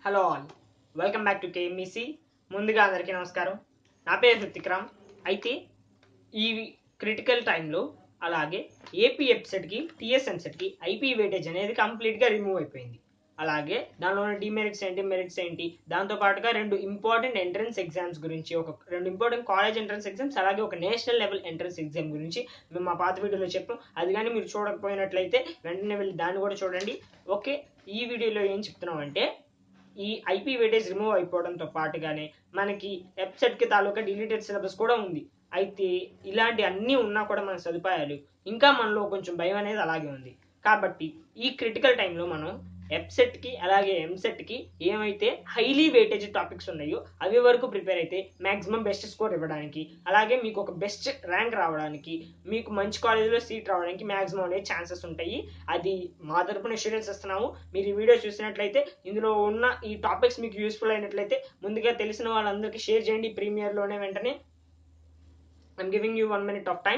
hello all welcome back to KMEC ముందుగా అందరికీ నమస్కారం నా పేరు హృతిక్రామ్ అయితే ఈ క్రిటికల్ టైంలో అలాగే ఏపీ ఎప్సెట్కి టీఎస్ ఎంసెట్కి ఐపీ వెయిటేజ్ అనేది కంప్లీట్గా రిమూవ్ అయిపోయింది అలాగే దానిలో ఉన్న డిమెరిట్స్ ఏంటి మెరిట్స్ ఏంటి దాంతో పాటుగా రెండు ఇంపార్టెంట్ ఎంట్రన్స్ ఎగ్జామ్స్ గురించి ఒక రెండు ఇంపార్టెంట్ కాలేజ్ ఎంట్రన్స్ ఎగ్జామ్స్ అలాగే ఒక నేషనల్ లెవెల్ ఎంట్రన్స్ ఎగ్జామ్ గురించి మేము మా పాత వీడియోలో చెప్పాం అది కానీ మీరు చూడకపోయినట్లయితే వెంటనే వెళ్ళి దాన్ని కూడా చూడండి ఓకే ఈ వీడియోలో ఏం చెప్తున్నామంటే ఈ ఐపీ వెయిటేజ్ రిమూవ్ అయిపోవడంతో పాటుగానే మనకి వెబ్సైట్కి తాలూకా డిలీటెడ్ సిలబస్ కూడా ఉంది అయితే ఇలాంటి అన్నీ ఉన్నా కూడా మన సదుపాయాలు ఇంకా మనలో కొంచెం భయం అనేది అలాగే ఉంది కాబట్టి ఈ క్రిటికల్ టైంలో మనం ఎప్సెట్కి అలాగే ఎంసెట్కి ఏమైతే హైలీ వెయిటేజ్ టాపిక్స్ ఉన్నాయో అవి వరకు ప్రిపేర్ అయితే మాక్సిమం బెస్ట్ స్కోర్ ఇవ్వడానికి అలాగే మీకు ఒక బెస్ట్ ర్యాంక్ రావడానికి మీకు మంచి కాలేజీలో సీట్ రావడానికి మాక్సిమం అనేది ఛాన్సెస్ ఉంటాయి అది మా తరపున ఇన్సూరెన్స్ ఇస్తున్నాము మీరు ఈ వీడియో చూసినట్లయితే ఇందులో ఉన్న ఈ టాపిక్స్ మీకు యూస్ఫుల్ అయినట్లయితే ముందుగా తెలిసిన వాళ్ళందరికీ షేర్ చేయండి ప్రీమియర్లోనే వెంటనే I'm giving you one minute of time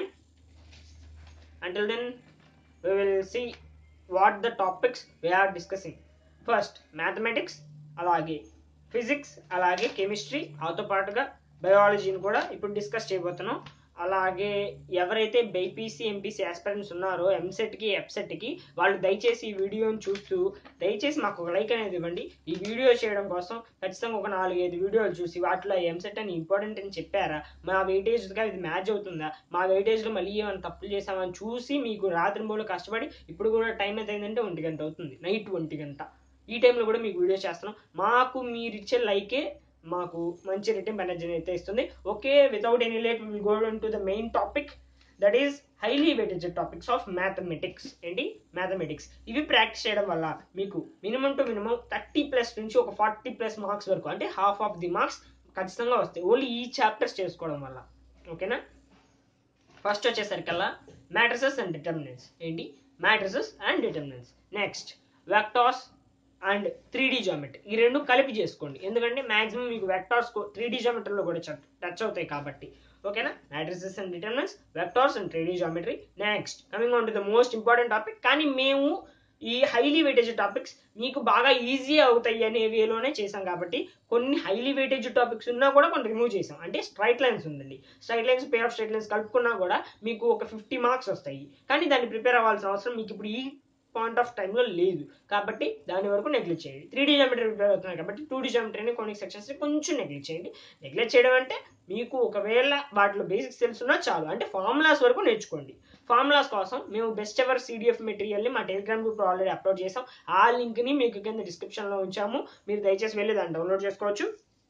until then we will see what the topics we are discussing first mathematics అలాగే ఫిజిక్స్ అలాగే కెమిస్ట్రీ ఆతో పాటుగా బయాలజీని కూడా ఇప్పుడు డిస్కస్ చేయబోతున్నాం అలాగే ఎవరైతే బైపీసీ ఎంపీసీ ఆస్పిరెంట్స్ ఉన్నారో ఎంసెట్కి ఎఫ్సెట్కి వాళ్ళు దయచేసి ఈ వీడియోని చూస్తూ దయచేసి మాకు ఒక లైక్ అనేది ఇవ్వండి ఈ వీడియో చేయడం కోసం ఖచ్చితంగా ఒక నాలుగైదు వీడియోలు చూసి వాటిలో ఎంసెట్ అని ఇంపార్టెంట్ అని చెప్పారా మా వెయిటేజ్గా ఇది మ్యాచ్ అవుతుందా మా వెయిటేజ్లో మళ్ళీ ఏమైనా తప్పులు చేసామని చూసి మీకు రాత్రి మూడు కష్టపడి ఇప్పుడు కూడా టైం ఎంత అయిందంటే ఒంటి గంట అవుతుంది నైట్ ఒంటి గంట ఈ టైంలో కూడా మీకు వీడియో చేస్తున్నాం మాకు మీరు ఇచ్చే లైకే మాకు మంచి రిటర్న్ ఎనర్జీని అయితే ఇస్తుంది okay without any late will go to the main topic that is highly weightage topics of mathematics ఏంటి మ్యాథమెటిక్స్ ఇవి ప్రాక్టీస్ చేయడం వల్ల మీకు minimum to minimum thirty plus నుంచి ఒక ఫార్టీ ప్లస్ మార్క్స్ వరకు అంటే హాఫ్ ఆఫ్ ది మార్క్స్ ఖచ్చితంగా వస్తాయి ఓన్లీ ఈ చాప్టర్స్ చేసుకోవడం వల్ల ఓకేనా ఫస్ట్ వచ్చేసరికల్లా మ్యాట్రిసెస్ అండ్ డిటర్మినెంట్స్ ఏంటి matrices and determinants next vectors and three D geometry ఈ రెండు కలిపి చేసుకోండి ఎందుకంటే మాక్సిమం మీకు వెక్టార్స్ త్రీ డీ జామెట్రీలో కూడా టచ్ అవుతాయి కాబట్టి ఓకేనా matrices and determinants vectors and three D geometry next coming on to the most important topic కానీ మేము ఈ హైలీ వెయిటేజ్ టాపిక్స్ మీకు బాగా ఈజీ అవుతాయి అనే వేలోనే చేసాం కాబట్టి కొన్ని హైలీ వెయిటేజ్ టాపిక్స్ ఉన్నా కూడా కొన్ని రిమూవ్ చేసాం అంటే స్ట్రైట్ లైన్స్ ఉందండి straight lines pair of straight lines కలుపుకున్నా కూడా మీకు ఒక ఫిఫ్టీ మార్క్స్ వస్తాయి కానీ దాన్ని ప్రిపేర్ అవ్వాల్సిన అవసరం మీకు ఇప్పుడు ఈ పాయింట్ ఆఫ్ టైంలో లేదు కాబట్టి దాని వరకు నెగ్లెక్ట్ చేయండి త్రీ డీ జామెట్రీ ప్రిపేర్ అవుతున్నాయి కాబట్టి టూ డీ జామెట్రీని కొన్ని సెక్షన్స్ కొంచెం నెగ్లెక్ట్ చేయండి నెగ్లెక్ట్ చేయడం అంటే మీకు ఒకవేళ వాటిలో బేసిక్స్ తెలుసున్నా చాలు అంటే ఫార్ములాస్ వరకు నేర్చుకోండి ఫార్ములాస్ కోసం మేము బెస్ట్ ఎవర్ సీడిఎఫ్ మెటీరియల్ని మా టెలిగ్రామ్ గ్రూప్ ఆల్రెడీ అప్లోడ్ చేసాం ఆ లింక్ని మీకు కింద డిస్క్రిప్షన్లో ఉంచాము మీరు దయచేసి వెళ్ళి దాన్ని డౌన్లోడ్ చేసుకోవచ్చు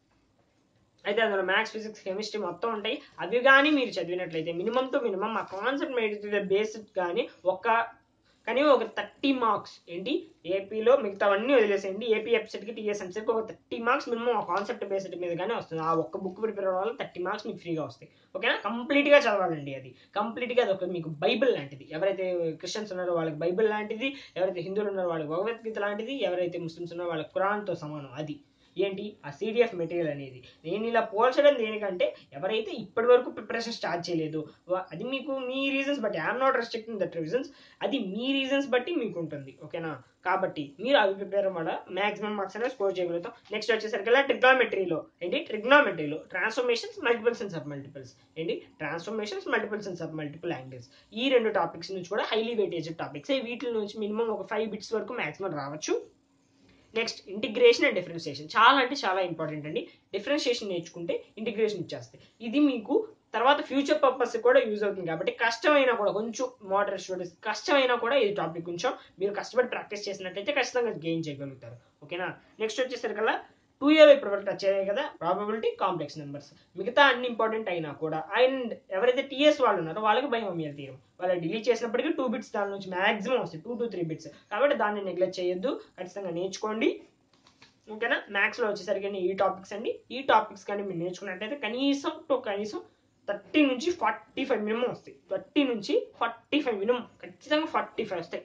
అయితే అందులో మ్యాథ్స్ ఫిజిక్స్ కెమిస్ట్రీ మొత్తం ఉంటాయి అవి కానీ మీరు చదివినట్లయితే మినిమం టు మినిమం మా కాన్సెప్ట్ మెటీరియల్ బేస్డ్ కానీ ఒక కానీ ఒక థర్టీ మార్క్స్ ఏంటి ఏపీలో మిగతావన్నీ వదిలేసేయండి ఏపీ ఎఫ్సెట్కి టీఎస్ ఎంసెట్కి ఒక థర్టీ మార్క్స్ మినిమం ఆ కాన్సెప్ట్ బేస్డ్ మీద కానీ వస్తుంది ఆ ఒక్క బుక్ ప్రిపేర్ అవ్వడం వల్ల థర్టీ మార్క్స్ మీకు ఫ్రీగా వస్తాయి ఓకేనా కంప్లీట్గా చదవాలండి అది కంప్లీట్గా అది ఒక మీకు బైబిల్ లాంటిది ఎవరైతే క్రిస్టియన్స్ ఉన్నారో వాళ్ళకి బైబిల్ లాంటిది ఎవరైతే హిందువులు ఉన్నారో వాళ్ళకి భగవద్గీత లాంటిది ఎవరైతే ముస్లిమ్స్ ఉన్నారో వాళ్ళకి ఖురాన్తో సమానం అది ఏంటి ఆ సీడిఎఫ్ మెటీరియల్ అనేది నేను ఇలా పోల్చడం దేనికంటే ఎవరైతే ఇప్పటి వరకు ప్రిపరేషన్ స్టార్ట్ చేయలేదు అది మీకు మీ రీజన్స్ బట్టి I'm not restricting that reasons అది మీ రీజన్స్ బట్టి మీకు ఉంటుంది ఓకేనా కాబట్టి మీరు అవి ప్రిపేర్ వల్ల మాక్సిమం మార్క్స్ అనేది స్కోర్ చేయగలుగుతాం నెక్స్ట్ వచ్చేసరికి ట్రిగ్నామెట్రీలో ఏంటి ట్రిగ్నామెట్రీలో transformations multiples and sub multiples ఏంటి transformations multiples and sub multiple angles ఈ రెండు టాపిక్స్ నుంచి కూడా హైలీ వెయిటేజ్ టాపిక్స్ వీటి నుంచి మినిమం ఒక ఫైవ్ బిట్స్ వరకు మాక్సిమం రావచ్చు నెక్స్ట్ ఇంటిగ్రేషన్ అండ్ డిఫరెన్షియేషన్ చాలా అంటే చాలా ఇంపార్టెంట్ అండి డిఫరెన్షియేషన్ నేర్చుకుంటే ఇంటిగ్రేషన్ ఇచ్చేస్తాయి ఇది మీకు తర్వాత ఫ్యూచర్ పర్పస్ కూడా యూజ్ అవుతుంది కాబట్టి కష్టమైనా కూడా కొంచెం మోడరేట్ స్టూడెంట్స్ కష్టమైనా కూడా ఈ టాపిక్ కొంచెం మీరు కష్టపడి ప్రాక్టీస్ చేసినట్టయితే ఖచ్చితంగా గెయిన్ చేయగలుగుతారు ఓకేనా నెక్స్ట్ వచ్చేసరికల్లా టూ ఇయర్ ఇప్పటివరకు టచ్ అయ్యాయి కదా ప్రాబబిలిటీ కాంప్లెక్స్ నెంబర్స్ మిగతా అన్ని ఇంపార్టెంట్ అయినా కూడా అండ్ ఎవరైతే టీఎస్ వాళ్ళు ఉన్నారో వాళ్ళకి బయోమియల్ తీరం వాళ్ళు డిలీట్ చేసినప్పటికీ టూ బిట్స్ దాని నుంచి మాక్సిమం వస్తాయి టూ టు త్రీ బిట్స్ కాబట్టి దాన్ని నెగ్లెక్ట్ చేయొద్దు ఖచ్చితంగా నేర్చుకోండి ఓకేనా మ్యాథ్స్లో వచ్చేసరికి ఈ టాపిక్స్ అండి ఈ టాపిక్స్ కానీ మీరు నేర్చుకున్నట్టయితే కనీసం టు కనీసం థర్టీ నుంచి ఫార్టీ ఫైవ్ మినిమం వస్తాయి థర్టీ నుంచి ఫార్టీ ఫైవ్ మినిమం ఖచ్చితంగా ఫార్టీ ఫైవ్ వస్తాయి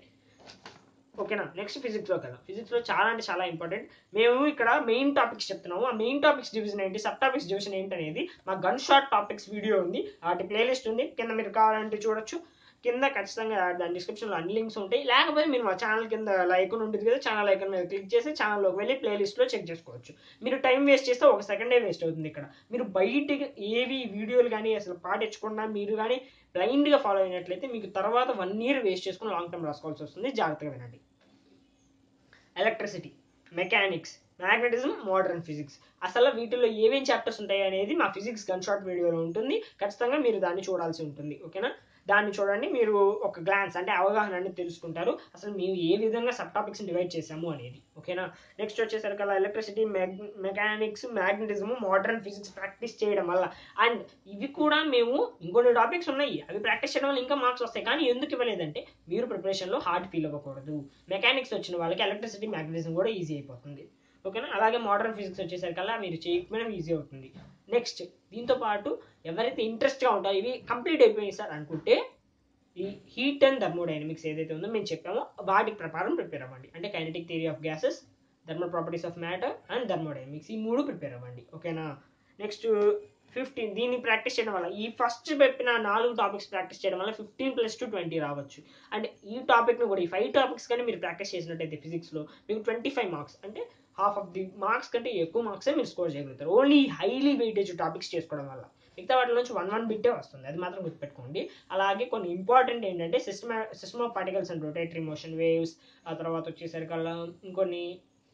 ఓకేనా నెక్స్ట్ ఫిజిక్స్లో కదా ఫిజిక్స్లో చాలా అంటే చాలా ఇంపార్టెంట్ మేము ఇక్కడ మెయిన్ టాపిక్స్ చెప్తున్నాము ఆ మెయిన్ టాపిక్స్ డివిజన్ ఏంటి సబ్ టాపిక్స్ డివిజన్ ఏంటి అనేది మా గన్ షాట్ టాపిక్స్ వీడియో ఉంది వాటి ప్లేలిస్ట్ ఉంది కింద మీరు కావాలంటే చూడొచ్చు కింద ఖచ్చితంగా దాని డిస్క్రిప్షన్లో అన్ని లింక్స్ ఉంటాయి లేకపోతే మీరు మా ఛానల్ కింద లైకన్ ఉంటుంది కదా ఛానల్ ఐకన్ మీద క్లిక్ చేసి ఛానల్లోకి వెళ్ళి ప్లేలిస్ట్లో చెక్ చేసుకోవచ్చు మీరు టైం వేస్ట్ చేస్తే ఒక సెకండే వేస్ట్ అవుతుంది ఇక్కడ మీరు బయటికి ఏవి వీడియోలు కానీ అసలు పాటించకుండా మీరు కానీ బ్లైండ్గా ఫాలో అయినట్లయితే మీకు తర్వాత వన్ ఇయర్ వేస్ట్ చేసుకుని లాంగ్ టర్మ్ రాసుకోవాల్సి వస్తుంది జాగ్రత్తగా వినండి electricity mechanics magnetism modern physics అసలు వీటిలో ఏమేం చాప్టర్స్ ఉంటాయి అనేది మా ఫిజిక్స్ గన్ షాట్ వీడియోలో ఉంటుంది ఖచ్చితంగా మీరు దాన్ని చూడాల్సి ఉంటుంది ఓకేనా దాన్ని చూడండి మీరు ఒక గ్లాన్స్ అంటే అవగాహన అనేది తెలుసుకుంటారు అసలు మేము ఏ విధంగా సబ్ టాపిక్స్ డివైడ్ చేసాము అనేది ఓకేనా నెక్స్ట్ వచ్చేసరికి అలా electricity mechanics magnetism modern physics practice చేయడం వల్ల అండ్ ఇవి కూడా మేము ఇంకొన్ని టాపిక్స్ ఉన్నాయి అవి ప్రాక్టీస్ చేయడం వల్ల ఇంకా మార్క్స్ వస్తాయి కానీ ఎందుకు ఇవ్వలేదంటే మీరు ప్రిపరేషన్లో హార్డ్ ఫీల్ అవ్వకూడదు మెకానిక్స్ వచ్చిన వాళ్ళకి ఎలక్ట్రిసిటీ మ్యాగ్నెటిజం కూడా ఈజీ అయిపోతుంది ఓకేనా అలాగే మోడర్న్ ఫిజిక్స్ వచ్చేసరికల్లా మీరు చేయకపోయినా ఈజీ అవుతుంది నెక్స్ట్ దీంతో పాటు ఎవరైతే ఇంట్రెస్ట్గా ఉంటారో ఇవి కంప్లీట్ అయిపోయింది సార్ అనుకుంటే ఈ హీట్ అండ్ థర్మోడైనమిక్స్ ఏదైతే ఉందో మేము చెప్పామో వాటి ప్రకారం ప్రిపేర్ అవ్వండి అంటే kinetic theory of gases thermal properties of matter and thermodynamics ఈ మూడు ప్రిపేర్ అవ్వండి ఓకేనా నెక్స్ట్ ఫిఫ్టీన్ దీన్ని ప్రాక్టీస్ చేయడం వల్ల ఈ ఫస్ట్ చెప్పిన నాలుగు టాపిక్స్ ప్రాక్టీస్ చేయడం వల్ల ఫిఫ్టీన్ ప్లస్ టు ట్వంటీ రావచ్చు అండ్ ఈ టాపిక్ను కూడా ఈ ఫైవ్ టాపిక్స్ కానీ మీరు ప్రాక్టీస్ చేసినట్టయితే ఫిజిక్స్లో మీకు ట్వంటీ ఫైవ్ మార్క్స్ అంటే హాఫ్ ఆఫ్ ది మార్క్స్ కంటే ఎక్కువ మార్క్సే మీరు స్కోర్ చేయగలుగుతారు ఓన్లీ హైలీ వెయిటేజ్ టాపిక్స్ చేసుకోవడం వల్ల మిగతా వాటి నుంచి వన్ వన్ బిట్టే వస్తుంది అది మాత్రం గుర్తుపెట్టుకోండి అలాగే కొన్ని ఇంపార్టెంట్ ఏంటంటే system system of particles and rotatory motion waves ఆ తర్వాత వచ్చేసరికల్లా ఇంకొన్ని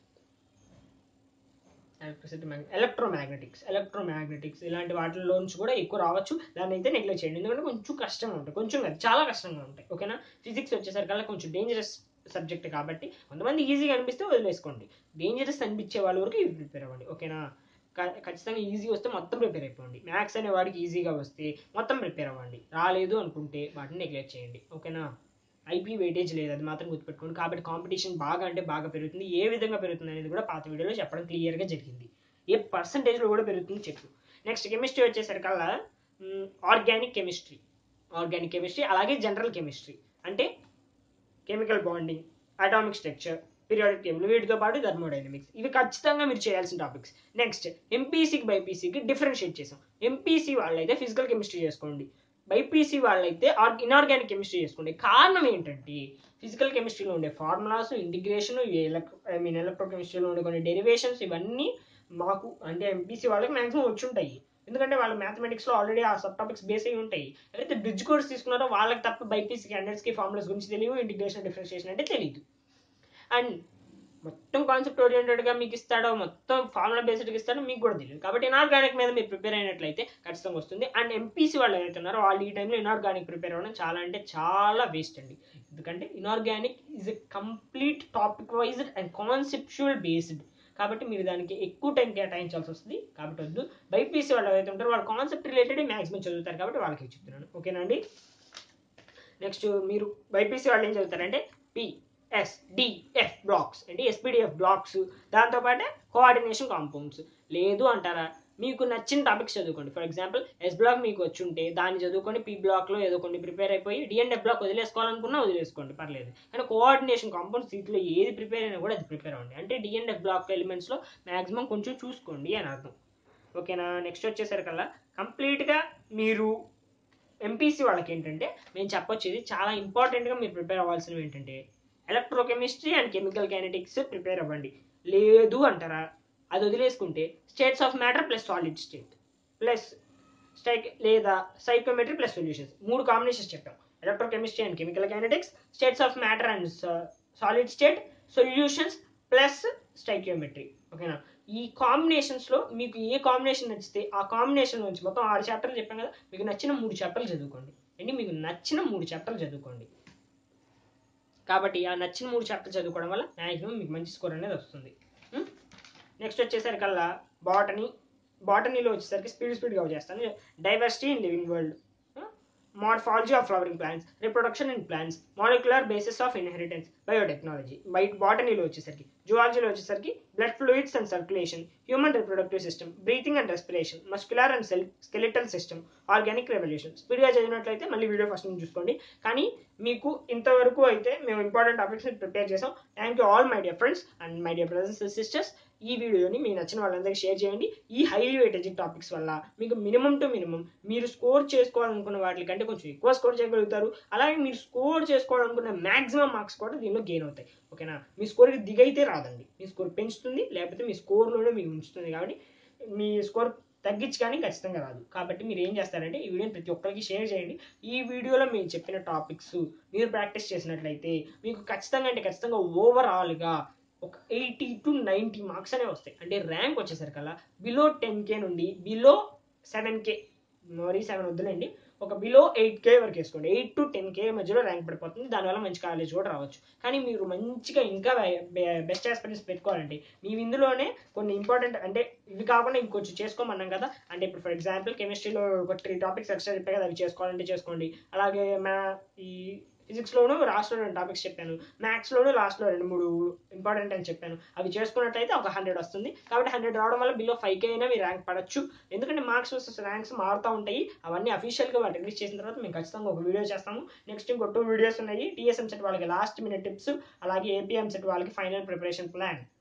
ఎలక్ట్రిసిటీ ఎలక్ట్రోమాగ్నెటిక్స్ ఎలక్ట్రోమాగ్నెటిక్స్ ఇలాంటి వాటిలో నుంచి కూడా ఎక్కువ రావచ్చు దాన్ని అయితే నెగ్లెక్ట్ చేయండి ఎందుకంటే కొంచెం కష్టంగా ఉంటాయి కొంచెం కాదు చాలా కష్టంగా ఉంటాయి ఓకేనా ఫిజిక్స్ వచ్చేసరికల్లా కొంచెం డేంజరస్ సబ్జెక్ట్ కాబట్టి కొంతమంది ఈజీగా అనిపిస్తే వదిలేసుకోండి డేంజరస్ అనిపించే వాళ్ళ వరకు ఇవి ప్రిపేర్ అవ్వండి ఓకేనా క- ఖచ్చితంగా ఈజీ వస్తే మొత్తం ప్రిపేర్ అయిపోండి మ్యాథ్స్ అనే వాడికి ఈజీగా వస్తే మొత్తం ప్రిపేర్ అవ్వండి రాలేదు అనుకుంటే వాటిని నెగ్లెక్ట్ చేయండి ఓకేనా ఐపీ వెయిటేజ్ లేదు అది మాత్రం గుర్తుపెట్టుకోండి కాబట్టి కాంపిటీషన్ బాగా అంటే బాగా పెరుగుతుంది ఏ విధంగా పెరుగుతుంది అనేది కూడా పాత వీడియోలో చెప్పడం క్లియర్గా జరిగింది ఏ పర్సంటేజ్లో కూడా పెరుగుతుంది చెప్పు నెక్స్ట్ కెమిస్ట్రీ వచ్చేసరికల్లా ఆర్గానిక్ కెమిస్ట్రీ ఆర్గానిక్ కెమిస్ట్రీ అలాగే జనరల్ కెమిస్ట్రీ అంటే chemical bonding atomic structure periodic table వీటితో పాటు థర్మోడైనమిక్స్ ఇవి ఖచ్చితంగా మీరు చేయాల్సిన టాపిక్స్ నెక్స్ట్ ఎంపీసీకి బైపీసీకి డిఫరెన్షియేట్ చేసాం ఎంపీసీ వాళ్ళైతే ఫిజికల్ కెమిస్ట్రీ చేసుకోండి బైపీసీ వాళ్ళైతే ఆర్ ఇన్ఆర్గానిక్ కెమిస్ట్రీ చేసుకోండి కారణం ఏంటంటే ఫిజికల్ కెమిస్ట్రీలో ఉండే ఫార్ములాస్ ఇంటిగ్రేషన్ ఐ మీన్ ఎలక్ట్రో కెమిస్ట్రీలో ఉండే కొన్ని డెరివేషన్స్ ఇవన్నీ మాకు అంటే ఎంపీసీ వాళ్ళకి మాక్సిమం వచ్చి ఉంటాయి ఎందుకంటే వాళ్ళు మ్యాథమెటిక్స్లో ఆల్రెడీ ఆ సబ్ టాపిక్స్ బేస్ అయి ఉంటాయి ఎవరైతే బ్రిడ్జ్ కోర్స్ తీసుకున్నారో వాళ్ళకి తప్ప బైపీసీ క్యాండిడేట్స్కి ఫార్ములాస్ గురించి తెలియదు ఇంటిగ్రేషన్ డిఫరెన్షియేషన్ అంటే తెలియదు అండ్ మొత్తం కాన్సెప్ట్ ఓరియంటెడ్గా మీకు ఇస్తాడో మొత్తం ఫార్ములా బేస్డ్గా ఇస్తాడో మీకు కూడా తెలియదు కాబట్టి ఇనార్గానిక్ మీద మీరు ప్రిపేర్ అయినట్లయితే ఖచ్చితంగా వస్తుంది అండ్ ఎంపీసీ వాళ్ళు ఎవరైతే ఉన్నారో వాళ్ళు ఈ టైంలో ఇనార్గానిక్ ప్రిపేర్ అవ్వడం చాలా అంటే చాలా వేస్ట్ అండి ఎందుకంటే inorganic is a complete topic wised and conceptual based కాబట్టి మీరు దానికి ఎక్కువ టైం కేటాయించాల్సి వస్తుంది కాబట్టి వద్దు బైపీసీ వాళ్ళు ఎవరైతే ఉంటారో వాళ్ళు కాన్సెప్ట్ రిలేటెడ్ మ్యాక్సిమం చదువుతారు కాబట్టి వాళ్ళకి చెప్తున్నాను ఓకేనా అండి నెక్స్ట్ మీరు బైపీసీ వాళ్ళు ఏం చదువుతారంటే పి ఎస్ డిఎఫ్ బ్లాక్స్ అంటే ఎస్పీడిఎఫ్ బ్లాక్స్ దాంతోపాటే కోఆర్డినేషన్ కాంపౌండ్స్ లేదు అంటారా మీకు నచ్చిన టాపిక్స్ చదువుకోండి ఫర్ ఎగ్జాంపుల్ ఎస్ బ్లాక్ మీకు వచ్చి ఉంటే దాన్ని చదువుకొని పి బ్లాక్లో ఏదో కొన్ని ప్రిపేర్ అయిపోయి డిఎన్ఎఫ్ బ్లాక్ వదిలేసుకోవాలనుకున్నా వదిలేసుకోండి పర్లేదు కానీ కోఆర్డినేషన్ కాంపౌండ్స్ వీటిలో ఏది ప్రిపేర్ అయినా కూడా అది ప్రిపేర్ అవ్వండి అంటే డిఎన్ఎఫ్ బ్లాక్ ఎలిమెంట్స్లో మాక్సిమం కొంచెం చూసుకోండి అని అర్థం ఓకేనా నెక్స్ట్ వచ్చేసరికల్లా కంప్లీట్గా మీరు ఎంపీసీ వాళ్ళకి ఏంటంటే నేను చెప్పొచ్చేది చాలా ఇంపార్టెంట్గా మీరు ప్రిపేర్ అవ్వాల్సినవి ఏంటంటే electrochemistry and chemical kinetics prepare అవ్వండి లేదు అంటారా అది వదిలేసుకుంటే states of matter plus solid state plus స్టైక్ లేదా సైకోమెట్రీ ప్లస్ సొల్యూషన్స్ మూడు కాంబినేషన్స్ చెప్పాం electrochemistry and chemical kinetics states of matter and solid state solutions plus stoichiometry ఓకేనా ఈ కాంబినేషన్స్లో మీకు ఏ కాంబినేషన్ నచ్చితే ఆ కాంబినేషన్ నుంచి మొత్తం ఆరు చాప్టర్లు చెప్పాం కదా మీకు నచ్చిన మూడు చాప్టర్లు చదువుకోండి అండి మీకు నచ్చిన మూడు చాప్టర్లు చదువుకోండి కాబట్టి ఆ నచ్చిన మూడు చాప్టర్లు చదువుకోవడం వల్ల మ్యాక్సిమం మీకు మంచి స్కోర్ అనేది వస్తుంది నెక్స్ట్ వచ్చేసరికల్లా బాటనీ బాటనీలో వచ్చేసరికి స్పీడ్ స్పీడ్గా వచ్చేస్తాను diversity in living world morphology of flowering plants reproduction in plants molecular basis of inheritance biotechnology బయట బాటనీలో వచ్చేసరికి జువాలజీలో వచ్చేసరికి blood fluids and circulation human reproductive system breathing and respiration muscular and cell skeletal system organic revolution స్పీడ్గా చదివినట్లయితే మళ్ళీ video first నుంచి చూసుకోండి కానీ మీకు ఇంతవరకు అయితే మేము ఇంపార్టెంట్ టాపిక్స్ ప్రిపేర్ చేసాం thank you all my dear friends and my dear brothers and sisters ఈ వీడియోని మీ నచ్చిన వాళ్ళందరికీ షేర్ చేయండి ఈ హైలీ వెయిటేజ్ టాపిక్స్ వల్ల మీకు మినిమం టు మినిమం మీరు స్కోర్ చేసుకోవాలనుకున్న వాటి కంటే కొంచెం ఎక్కువ స్కోర్ చేయగలుగుతారు అలాగే మీరు స్కోర్ చేసుకోవాలనుకున్న మాక్సిమం మార్క్స్ కూడా దీనిలో గెయిన్ అవుతాయి ఓకేనా మీ స్కోర్కి దిగైతే రాదండి మీ స్కోర్ పెంచుతుంది లేకపోతే మీ స్కోర్లోనే మీకు ఉంచుతుంది కాబట్టి మీ స్కోర్ తగ్గించి కానీ ఖచ్చితంగా రాదు కాబట్టి మీరు ఏం చేస్తారంటే ఈ వీడియోని ప్రతి ఒక్కరికి షేర్ చేయండి ఈ వీడియోలో మేము చెప్పిన టాపిక్స్ మీరు ప్రాక్టీస్ చేసినట్లయితే మీకు ఖచ్చితంగా అంటే ఖచ్చితంగా ఓవరాల్గా ఒక ఎయిటీ టు నైంటీ మార్క్స్ అనే వస్తాయి అంటే ర్యాంక్ వచ్చేసరికల్లా బిలో టెన్ కే నుండి బిలో సెవెన్ కే మరీ సెవెన్ వద్దులేండి ఒక బిలో ఎయిట్ కే వరకు వేసుకోండి ఎయిట్ టు టెన్ కే మధ్యలో ర్యాంక్ పడిపోతుంది దానివల్ల మంచి కాలేజ్ కూడా రావచ్చు కానీ మీరు మంచిగా ఇంకా బెస్ట్ ఆస్పిరెంట్స్ పెట్టుకోవాలంటే మీ ఇందులోనే కొన్ని ఇంపార్టెంట్ అంటే ఇవి కాకుండా ఇంకొంచెం చేసుకోమన్నాం కదా అంటే ఇప్పుడు ఫర్ ఎగ్జాంపుల్ కెమిస్ట్రీలో ఒక త్రీ టాపిక్స్ ఎక్స్ట్రా చెప్పే కదా అవి చేసుకోవాలంటే చేసుకోండి అలాగే మా ఈ ఫిజిక్స్లోను లాస్ట్లో రెండు టాపిక్స్ చెప్పాను మ్యాథ్స్లోను లాస్ట్లో రెండు మూడు ఇంపార్టెంట్ అని చెప్పాను అవి చేసుకున్నట్లయితే ఒక హండ్రెడ్ వస్తుంది కాబట్టి హండ్రెడ్ రావడం వల్ల బిలో ఫైవ్ కే అయినా మీ ర్యాంక్ పడచ్చు ఎందుకంటే మార్క్స్ వర్సెస్ ర్యాంక్స్ మారుతూ ఉంటాయి అవన్నీ అఫీషియల్గా వాళ్ళు రిలీజ్ చేసిన తర్వాత మేము ఖచ్చితంగా ఒక వీడియో చేస్తాము నెక్స్ట్ ఇంకో టూ వీడియోస్ ఉన్నాయి టీఎస్ఎం సెట్ వాళ్ళకి లాస్ట్ మినిట్ టిప్స్ అలాగే ఏపీఎం సెట్ వాళ్ళకి ఫైనల్ ప్రిపరేషన్ ప్లాన్